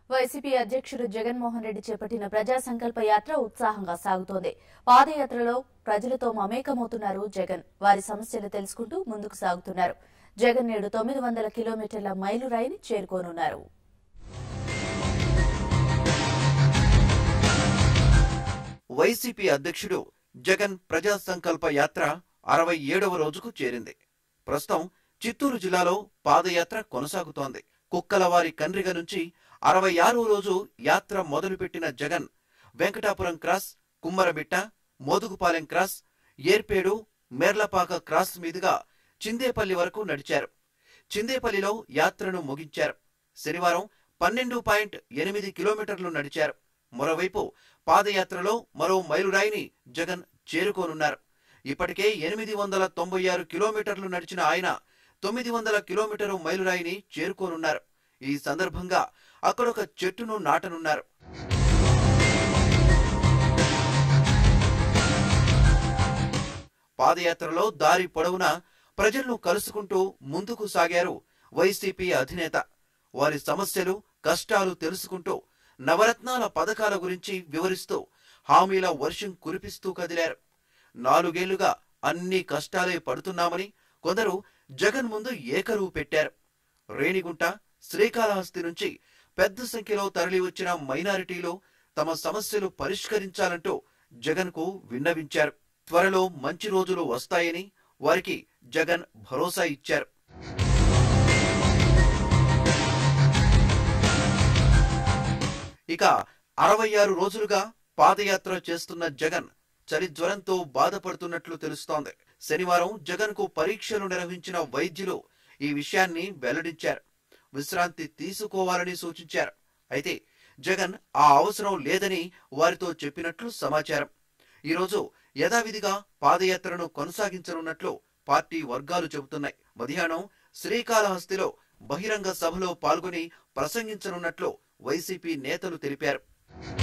YCP అధ్యక్షుడు జగన్మోహన్ రెడ్డి చేపట్టిన ప్రజా సంకల్ప యాత్ర ఉత్సాహంగా సాగుతోంది పాదయాత్రలో ప్రజలతో మమేకమవుతున్నారు జగన్ వారి సమస్యలు తెలుసుకుంటూ ముందుకు సాగుతున్నారు జగన్ నేడు తొమ్మిది వందల కిలోమీటర్ల మైలురాయిని చేరుకోనున్నారు వైసీపీ అధ్యక్షుడు జగన్ ప్రజా సంకల్ప యాత్ర అరవై ఏడవ రోజుకు చేరింది ప్రస్తుతం చిత్తూరు జిల్లాలో పాదయాత్ర కొనసాగుతోంది కుక్కలవారి కండ్రిగ నుంచి అరవై ఆరో రోజు యాత్ర మొదలుపెట్టిన Jagan Venkatapuram cross Kummaramitta Modugupalem cross Erpedu Merlapaka cross మీదుగా చిందేపల్లి వరకు నడిచారు చిందేపల్లిలో యాత్రను ముగించారు శనివారం పన్నెండు పాయింట్ ఎనిమిది కిలోమీటర్లు నడిచారు మరోవైపు పాదయాత్రలో మరో మైలురాయిని జగన్ చేరుకోనున్నారు ఇప్పటికే ఎనిమిది వందల తొంభై ఆరు కిలోమీటర్లు నడిచిన ఆయన తొమ్మిది వందల కిలోమీటరు మైలురాయిని చేరుకోనున్నారు ఈ సందర్భంగా అక్కడొక చెట్టును నాటనున్నారు పాదయాత్రలో దారి పొడవునా ప్రజలను కలుసుకుంటూ ముందుకు సాగారు వైసీపీ అధినేత వారి సమస్యలు కష్టాలు తెలుసుకుంటూ నవరత్నాల పథకాల గురించి వివరిస్తూ హామీల వర్షం కురిపిస్తూ కదిలారు నాలుగేళ్లుగా అన్ని కష్టాలే పడుతున్నామని కొందరు జగన్ ముందు ఏకరువు పెట్టారు రేణిగుంట శ్రీకాళహస్తి నుంచి పెద్ద సంఖ్యలో తరలివచ్చిన మైనారిటీలు తమ సమస్యలు పరిష్కరించాలంటూ జగన్కు విన్నవించారు త్వరలో మంచి రోజులు వస్తాయని వారికి జగన్ భరోసా ఇచ్చారు ఇక అరవై ఆరు రోజులుగా పాదయాత్ర చేస్తున్న జగన్ చలి జ్వరంతో బాధపడుతున్నట్లు తెలుస్తోంది శనివారం జగన్ కు పరీక్షలు నిర్వహించిన వైద్యులు ఈ విషయాన్ని వెల్లడించారు విశ్రాంతి తీసుకోవాలని సూచించారు అయితే జగన్ ఆ అవసరం లేదని వారితో చెప్పినట్లు సమాచారం ఈరోజు యథావిధిగా పాదయాత్రను కొనసాగించనున్నట్లు పార్టీ వర్గాలు చెబుతున్నాయి మధ్యాహ్నం శ్రీకాళహస్తిలో బహిరంగ సభలో పాల్గొని ప్రసంగించనున్నట్లు వైసీపీ నేతలు తెలిపారు